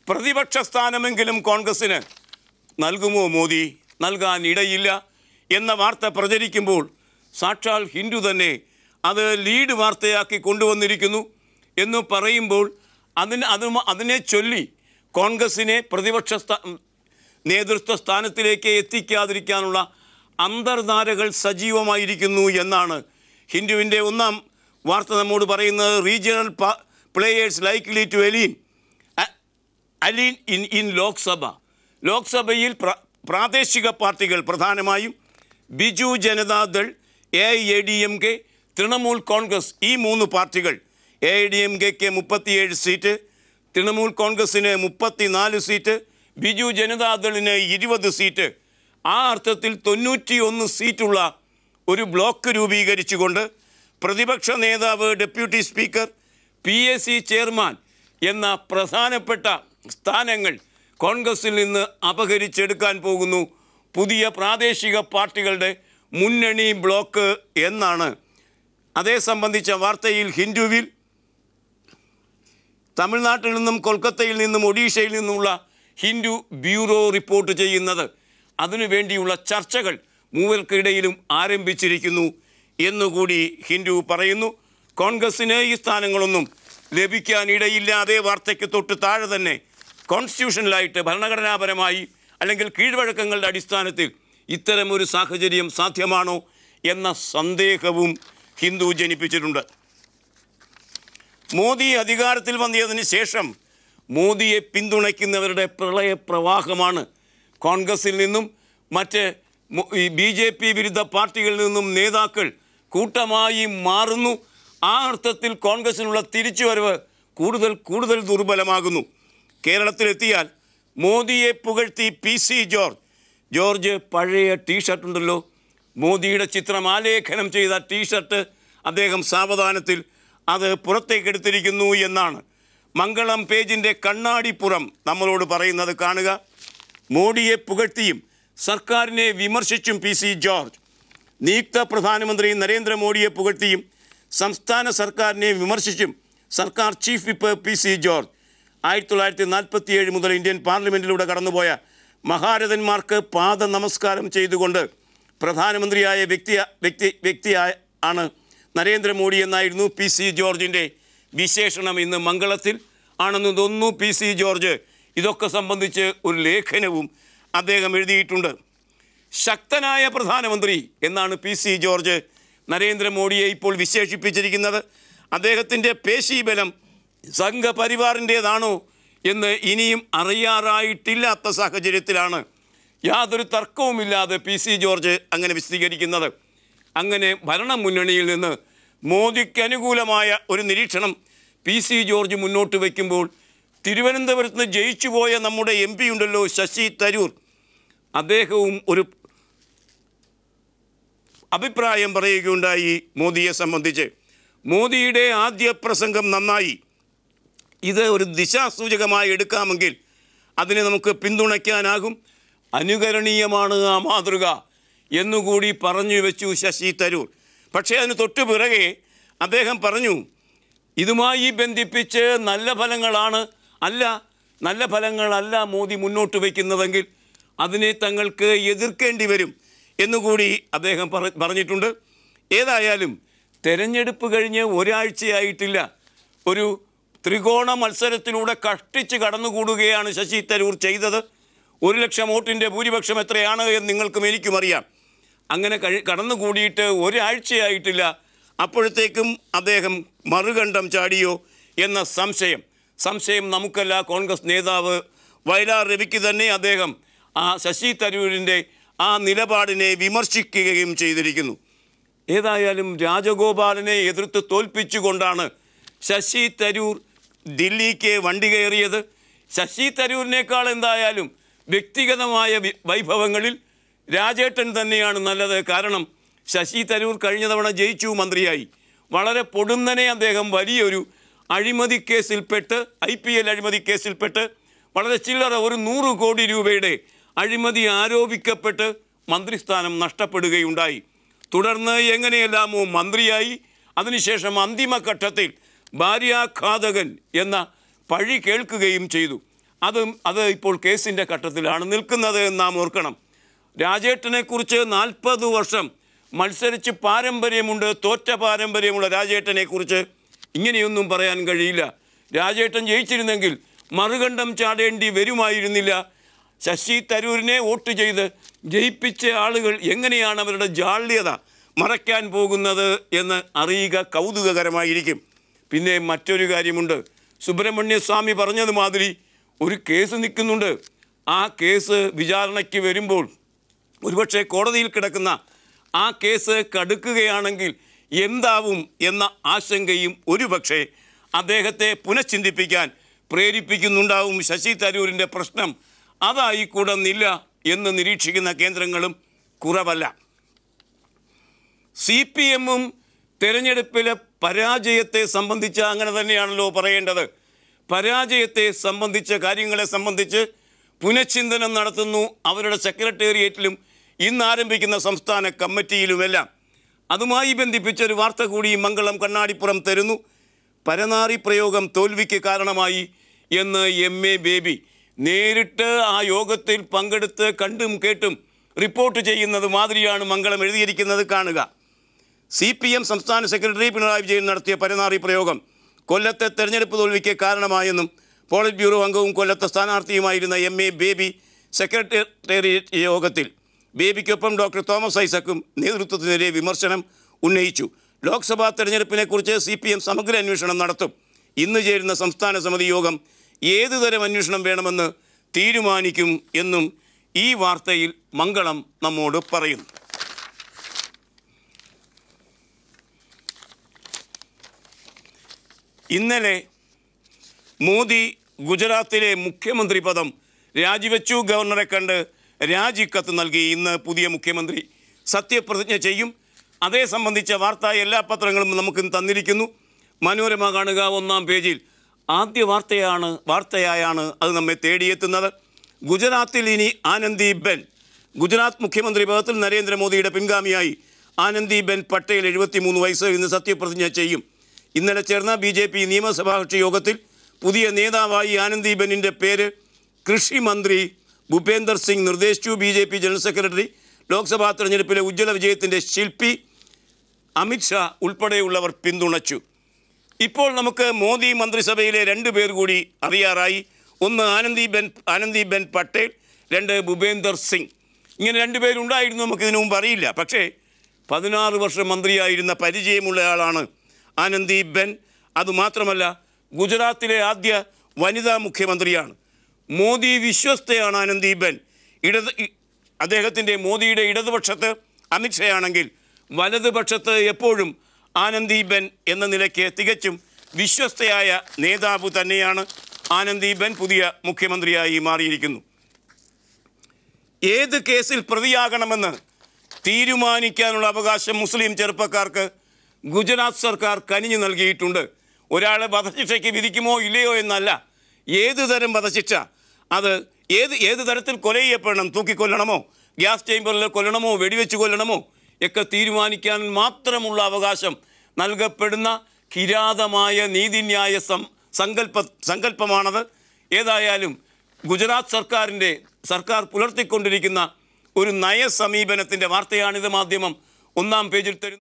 പ്രതിപക്ഷ സ്ഥാനമെങ്കിലും കോൺഗ്രസിന് നൽകുമോ മോദി നൽകാൻ ഇടയില്ല എന്ന വാർത്ത പ്രചരിക്കുമ്പോൾ സാക്ഷാൽ ഹിന്ദു തന്നെ അത് ലീഡ് വാർത്തയാക്കി കൊണ്ടുവന്നിരിക്കുന്നു എന്ന് പറയുമ്പോൾ അതിന് അത് അതിനെ ചൊല്ലി കോൺഗ്രസിനെ പ്രതിപക്ഷ സ്ഥാ നേതൃത്വ സ്ഥാനത്തിലേക്ക് എത്തിക്കാതിരിക്കാനുള്ള അന്തർധാരകൾ സജീവമായിരിക്കുന്നു എന്നാണ് ഹിന്ദുവിൻ്റെ ഒന്നാം വാർത്ത നമ്മോട് പറയുന്നത് regional players likely to Eileen alien in in Lok Sabha ലോക്സഭയിൽ പ്ര- പ്രാദേശിക പാർട്ടികൾ പ്രധാനമായും Biju Janata Dal A I D M K Trinamool Congress ഈ മൂന്ന് പാർട്ടികൾ എ ഐ ഡി എം കെക്ക് മുപ്പത്തിയേഴ് സീറ്റ് തൃണമൂൽ കോൺഗ്രസിന് മുപ്പത്തിനാല് സീറ്റ് ബിജു ജനതാദളിന് ഇരുപത് സീറ്റ് ആ അർത്ഥത്തിൽ തൊണ്ണൂറ്റിയൊന്ന് സീറ്റുള്ള ഒരു ബ്ലോക്ക് രൂപീകരിച്ചുകൊണ്ട് പ്രതിപക്ഷ നേതാവ് deputy speaker P S C chairman എന്ന പ്രധാനപ്പെട്ട സ്ഥാനങ്ങൾ കോൺഗ്രസിൽ നിന്ന് അപഹരിച്ചെടുക്കാൻ പോകുന്നു പുതിയ പ്രാദേശിക പാർട്ടികളുടെ മുന്നണി ബ്ലോക്ക് എന്നാണ് അതേ സംബന്ധിച്ച വാർത്തയിൽ ഹിന്ദുവിൽ തമിഴ്നാട്ടിൽ നിന്നും കൊൽക്കത്തയിൽ നിന്നും ഒഡീഷയിൽ നിന്നുമുള്ള ഹിന്ദു ബ്യൂറോ റിപ്പോർട്ട് ചെയ്യുന്നത് അതിനു വേണ്ടിയുള്ള ചർച്ചകൾ മൂവർക്കിടയിലും ആരംഭിച്ചിരിക്കുന്നു എന്നുകൂടി ഹിന്ദു പറയുന്നു കോൺഗ്രസിന് ഈ സ്ഥാനങ്ങളൊന്നും ലഭിക്കാനിടയില്ല അതേ വാർത്തയ്ക്ക് തൊട്ട് താഴെ തന്നെ കോൺസ്റ്റിറ്റ്യൂഷനിലായിട്ട് ഭരണഘടനാപരമായി അല്ലെങ്കിൽ കീഴ്വഴക്കങ്ങളുടെ അടിസ്ഥാനത്തിൽ ഇത്തരമൊരു സാഹചര്യം സാധ്യമാണോ എന്ന സന്ദേഹവും ഹിന്ദു ജനിപ്പിച്ചിട്ടുണ്ട് മോദി അധികാരത്തിൽ വന്നതിന് ശേഷം മോദിയെ പിന്തുണയ്ക്കുന്നവരുടെ പ്രളയ പ്രവാഹമാണ് കോൺഗ്രസിൽ നിന്നും മറ്റ് മു- ഈ ബി ജെ പി വിരുദ്ധ പാർട്ടികളിൽ നിന്നും നേതാക്കൾ കൂട്ടമായി മാറുന്നു ആ അർത്ഥത്തിൽ കോൺഗ്രസിനുള്ള തിരിച്ചുവരവ് കൂടുതൽ കൂടുതൽ ദുർബലമാകുന്നു കേരളത്തിലെത്തിയാൽ മോദിയെ പുകഴ്ത്തി പി സി ജോർജ് ജോർജ് പഴയ ടീഷർട്ട് ഉണ്ടല്ലോ മോദിയുടെ ചിത്രം ആലേഖനം ചെയ്ത ടീഷർട്ട് അദ്ദേഹം സാവധാനത്തിൽ അത് പുറത്തേക്കെടുത്തിരിക്കുന്നു എന്നാണ് മംഗളം പേജിൻ്റെ കണ്ണാടിപ്പുറം നമ്മളോട് പറയുന്നത് കാണുക മോഡിയെ പുകഴ്ത്തിയും സർക്കാരിനെ വിമർശിച്ചും പി സി ജോർജ് നിയുക്ത പ്രധാനമന്ത്രി നരേന്ദ്രമോദിയെ പുകഴ്ത്തിയും സംസ്ഥാന സർക്കാരിനെ വിമർശിച്ചും സർക്കാർ chief whip P C George ആയിരത്തി തൊള്ളായിരത്തി നാൽപ്പത്തിയേഴ് മുതൽ ഇന്ത്യൻ പാർലമെൻറ്റിലൂടെ കടന്നുപോയ മഹാരഥന്മാർക്ക് പാദ നമസ്കാരം ചെയ്തുകൊണ്ട് പ്രധാനമന്ത്രിയായ വ്യക്തി വ്യക്തി വ്യക്തിയായ ആണ് നരേന്ദ്രമോദി എന്നായിരുന്നു പി സി ജോർജിൻ്റെ വിശേഷണം ഇന്ന് മംഗളത്തിൽ ആണെന്ന് തോന്നുന്നു പി സി ജോർജ് ഇതൊക്കെ സംബന്ധിച്ച് ഒരു ലേഖനവും അദ്ദേഹം എഴുതിയിട്ടുണ്ട് ശക്തനായ പ്രധാനമന്ത്രി എന്നാണ് പി സി ജോർജ് നരേന്ദ്രമോദിയെ ഇപ്പോൾ വിശേഷിപ്പിച്ചിരിക്കുന്നത് അദ്ദേഹത്തിൻ്റെ പേശീബലം സംഘപരിവാറിൻ്റേതാണോ എന്ന് ഇനിയും അറിയാറായിട്ടില്ലാത്ത സാഹചര്യത്തിലാണ് യാതൊരു തർക്കവുമില്ലാതെ പി സി ജോർജ് അങ്ങനെ വിശദീകരിക്കുന്നത് അങ്ങനെ ഭരണമുന്നണിയിൽ നിന്ന് മോദിക്ക് അനുകൂലമായ ഒരു നിരീക്ഷണം പി സി ജോർജ് മുന്നോട്ട് വയ്ക്കുമ്പോൾ തിരുവനന്തപുരത്ത് നിന്ന് ജയിച്ചു പോയ നമ്മുടെ എം പി ഉണ്ടല്ലോ ശശി തരൂർ അദ്ദേഹവും ഒരു അഭിപ്രായം പറയുകയുണ്ടായി മോദിയെ സംബന്ധിച്ച് മോദിയുടെ ആദ്യ പ്രസംഗം നന്നായി ഇത് ഒരു ദിശാസൂചകമായി എടുക്കാമെങ്കിൽ അതിനെ നമുക്ക് പിന്തുണയ്ക്കാനാകും അനുകരണീയമാണ് ആ മാതൃക എന്നുകൂടി പറഞ്ഞു വെച്ചു ശശി തരൂർ പക്ഷേ അതിന് തൊട്ടു പിറകെ അദ്ദേഹം പറഞ്ഞു ഇതുമായി ബന്ധിപ്പിച്ച് നല്ല ഫലങ്ങളാണ് അല്ല നല്ല ഫലങ്ങളല്ല മോദി മുന്നോട്ട് വയ്ക്കുന്നതെങ്കിൽ അതിനെ തങ്ങൾക്ക് എതിർക്കേണ്ടി വരും എന്നുകൂടി അദ്ദേഹം പറ- പറഞ്ഞിട്ടുണ്ട് ഏതായാലും തെരഞ്ഞെടുപ്പ് കഴിഞ്ഞ് ഒരാഴ്ചയായിട്ടില്ല ഒരു ത്രികോണ മത്സരത്തിലൂടെ കഷ്ടിച്ച് കടന്നുകൂടുകയാണ് ശശി തരൂർ ചെയ്തത് ഒരു ലക്ഷം വോട്ടിൻ്റെ ഭൂരിപക്ഷം എത്രയാണ് എന്ന് നിങ്ങൾക്കും എനിക്കും അറിയാം അങ്ങനെ കഴി കടന്നുകൂടിയിട്ട് ഒരാഴ്ചയായിട്ടില്ല അപ്പോഴത്തേക്കും അദ്ദേഹം മറുകണ്ഠം ചാടിയോ എന്ന സംശയം സംശയം നമുക്കല്ല കോൺഗ്രസ് നേതാവ് വയലാർ രവിക്ക് തന്നെ അദ്ദേഹം ആ ശശി തരൂരിൻ്റെ ആ നിലപാടിനെ വിമർശിക്കുകയും ചെയ്തിരിക്കുന്നു ഏതായാലും രാജഗോപാലനെ എതിർത്ത് തോൽപ്പിച്ചുകൊണ്ടാണ് ശശി തരൂർ ദില്ലിക്ക് വണ്ടി കയറിയത് ശശി തരൂരിനേക്കാൾ എന്തായാലും വ്യക്തിഗതമായ വി- വൈഭവങ്ങളിൽ രാജേട്ടൻ തന്നെയാണ് നല്ലത് കാരണം ശശി തരൂർ കഴിഞ്ഞ തവണ ജയിച്ചു മന്ത്രിയായി വളരെ പൊടുന്നനെ അദ്ദേഹം വലിയൊരു അഴിമതി കേസിൽപ്പെട്ട് ഐ പി എൽ അഴിമതി കേസിൽപ്പെട്ട് വളരെ ചില്ലറ ഒരു നൂറ് കോടി രൂപയുടെ അഴിമതി ആരോപിക്കപ്പെട്ട് മന്ത്രിസ്ഥാനം നഷ്ടപ്പെടുകയുണ്ടായി തുടർന്ന് എങ്ങനെയെല്ലാമോ മന്ത്രിയായി അതിനുശേഷം അന്തിമഘട്ടത്തിൽ ഭാര്യാഘാതകൻ എന്ന പഴി കേൾക്കുകയും ചെയ്തു അത് അത് ഇപ്പോൾ കേസിൻ്റെ ഘട്ടത്തിലാണ് നിൽക്കുന്നത് എന്ന് നാം ഓർക്കണം രാജേട്ടനെക്കുറിച്ച് നാൽപ്പത് വർഷം മത്സരിച്ച് പാരമ്പര്യമുണ്ട് തോറ്റ പാരമ്പര്യമുള്ള രാജേട്ടനെക്കുറിച്ച് ഇങ്ങനെയൊന്നും പറയാൻ കഴിയില്ല രാജേട്ടൻ ജയിച്ചിരുന്നെങ്കിൽ മറുകണ്ഠം ചാടേണ്ടി വരുമായിരുന്നില്ല ശശി തരൂരിനെ വോട്ട് ചെയ്ത് ജയിപ്പിച്ച ആളുകൾ എങ്ങനെയാണ് അവരുടെ ജാള്യത മറയ്ക്കാൻ പോകുന്നത് എന്ന് അറിയുക കൗതുകകരമായിരിക്കും പിന്നെ മറ്റൊരു കാര്യമുണ്ട് സുബ്രഹ്മണ്യ സ്വാമി പറഞ്ഞതുമാതിരി ഒരു കേസ് നിൽക്കുന്നുണ്ട് ആ കേസ് വിചാരണയ്ക്ക് വരുമ്പോൾ ഒരുപക്ഷെ കോടതിയിൽ കിടക്കുന്ന ആ കേസ് കടുക്കുകയാണെങ്കിൽ എന്താവും എന്ന ആശങ്കയും ഒരുപക്ഷെ അദ്ദേഹത്തെ പുനഃചിന്തിപ്പിക്കാൻ പ്രേരിപ്പിക്കുന്നുണ്ടാവും ശശി തരൂരിൻ്റെ പ്രശ്നം അതായിക്കൂടുന്നില്ല എന്ന് നിരീക്ഷിക്കുന്ന കേന്ദ്രങ്ങളും കുറവല്ല സി പി എമ്മും തെരഞ്ഞെടുപ്പിലെ പരാജയത്തെ സംബന്ധിച്ച് അങ്ങനെ തന്നെയാണല്ലോ പറയേണ്ടത് പരാജയത്തെ സംബന്ധിച്ച കാര്യങ്ങളെ സംബന്ധിച്ച് പുനഃചിന്തനം നടത്തുന്നു അവരുടെ സെക്രട്ടേറിയറ്റിലും ഇന്ന് ആരംഭിക്കുന്ന സംസ്ഥാന കമ്മിറ്റിയിലുമെല്ലാം അതുമായി ബന്ധിപ്പിച്ചൊരു വാർത്ത കൂടി മംഗളം കണ്ണാടിപ്പുറം തരുന്നു പരനാറി പ്രയോഗം തോൽവിക്ക് കാരണമായി എന്ന് എം എ ബേബി നേരിട്ട് ആ യോഗത്തിൽ പങ്കെടുത്ത് കണ്ടും കേട്ടും റിപ്പോർട്ട് ചെയ്യുന്നത് മാതിരിയാണ് മംഗളം എഴുതിയിരിക്കുന്നത് കാണുക സി പി എം സംസ്ഥാന സെക്രട്ടറി പിണറായി വിജയൻ നടത്തിയ പരനാറി പ്രയോഗം കൊല്ലത്തെ തെരഞ്ഞെടുപ്പ് തോൽവിക്ക് കാരണമായെന്നും പോളിറ്റ് ബ്യൂറോ അംഗവും കൊല്ലത്തെ സ്ഥാനാർത്ഥിയുമായിരുന്ന എം എ ബേബി സെക്രട്ടേറിയറ്റ് യോഗത്തിൽ ബേബിക്കൊപ്പം ഡോക്ടർ തോമസ് ഐസക്കും നേതൃത്വത്തിനെതിരെ വിമർശനം ഉന്നയിച്ചു ലോക്സഭാ തെരഞ്ഞെടുപ്പിനെക്കുറിച്ച് സി പി എം സമഗ്ര അന്വേഷണം നടത്തും ഇന്ന് ചേരുന്ന സംസ്ഥാന സമിതി യോഗം ഏതു തരം അന്വേഷണം വേണമെന്ന് തീരുമാനിക്കും എന്നും ഈ വാർത്തയിൽ മംഗളം നമ്മോട് പറയുന്നു ഇന്നലെ മോദി ഗുജറാത്തിലെ മുഖ്യമന്ത്രി പദം രാജിവെച്ചു ഗവർണറെ കണ്ട് രാജിക്കത്ത് നൽകി ഇന്ന് പുതിയ മുഖ്യമന്ത്രി സത്യപ്രതിജ്ഞ ചെയ്യും അതേ സംബന്ധിച്ച വാർത്ത എല്ലാ പത്രങ്ങളും നമുക്ക് തന്നിരിക്കുന്നു മനോരമ കാണുക ഒന്നാം പേജിൽ ആദ്യ വാർത്തയാണ് വാർത്തയായാണ് അത് നമ്മെ തേടിയെത്തുന്നത് ഗുജറാത്തിൽ ഇനി ആനന്ദിബെൻ ഗുജറാത്ത് മുഖ്യമന്ത്രി പദത്തിൽ നരേന്ദ്രമോദിയുടെ പിൻഗാമിയായി ആനന്ദിബെൻ പട്ടേൽ എഴുപത്തിമൂന്ന് വയസ്സ് ഇന്ന് സത്യപ്രതിജ്ഞ ചെയ്യും ഇന്നലെ ചേർന്ന ബി ജെ പി നിയമസഭാ കക്ഷി യോഗത്തിൽ പുതിയ നേതാവായി ആനന്ദിബെന്നിൻ്റെ പേര് കൃഷി മന്ത്രി ഭൂപേന്ദർ സിംഗ് നിർദ്ദേശിച്ചു B J P general secretary Lok Sabha തെരഞ്ഞെടുപ്പിലെ ഉജ്ജ്വല വിജയത്തിൻ്റെ ശില്പി അമിത്ഷാ ഉൾപ്പെടെയുള്ളവർ പിന്തുണച്ചു ഇപ്പോൾ നമുക്ക് മോദി മന്ത്രിസഭയിലെ രണ്ട് പേർ കൂടി അറിയാറായി ഒന്ന് ആനന്ദിബെൻ ആനന്ദിബെൻ പട്ടേൽ രണ്ട് ഭൂപേന്ദർ സിംഗ് ഇങ്ങനെ രണ്ട് പേരുണ്ടായിരുന്നു നമുക്ക് ഇതിനു മുമ്പ് അറിയില്ല പക്ഷേ പതിനാറ് വർഷം മന്ത്രിയായിരുന്ന പരിചയമുള്ള ആളാണ് ആനന്ദിബെൻ അതുമാത്രമല്ല ഗുജറാത്തിലെ ആദ്യ വനിതാ മുഖ്യമന്ത്രിയാണ് മോദി വിശ്വസ്തയാണ് ആനന്ദിബെൻ ഇടത് ഇ- അദ്ദേഹത്തിൻ്റെ മോദിയുടെ ഇടതുപക്ഷത്ത് അമിത്ഷയാണെങ്കിൽ വലതുപക്ഷത്ത് എപ്പോഴും ആനന്ദിബെൻ എന്ന നിലയ്ക്ക് തികച്ചും വിശ്വസ്തയായ നേതാവ് തന്നെയാണ് ആനന്ദിബെൻ പുതിയ മുഖ്യമന്ത്രിയായി മാറിയിരിക്കുന്നു ഏത് കേസിൽ പ്രതിയാകണമെന്ന് തീരുമാനിക്കാനുള്ള അവകാശം മുസ്ലിം ചെറുപ്പക്കാർക്ക് ഗുജറാത്ത് സർക്കാർ കനിഞ്ഞു നൽകിയിട്ടുണ്ട് ഒരാളെ വധശിക്ഷയ്ക്ക് വിധിക്കുമോ ഇല്ലയോ എന്നല്ല ഏത് തരം വധശിക്ഷ അത് ഏത് ഏത് തരത്തിൽ കൊല ചെയ്യപ്പെടണം തൂക്കിക്കൊല്ലണമോ ഗ്യാസ് ചേമ്പറിൽ കൊല്ലണമോ വെടിവെച്ച് കൊല്ലണമോ ഒക്കെ തീരുമാനിക്കാൻ മാത്രമുള്ള അവകാശം നൽകപ്പെടുന്ന കിരാതമായ നീതിന്യായ സം സങ്കല്പ സങ്കല്പമാണത് ഏതായാലും ഗുജറാത്ത് സർക്കാരിൻ്റെ സർക്കാർ പുലർത്തിക്കൊണ്ടിരിക്കുന്ന ഒരു നയസമീപനത്തിൻ്റെ വാർത്തയാണിത് മാധ്യമം ഒന്നാം പേജിൽ തരുന്നത്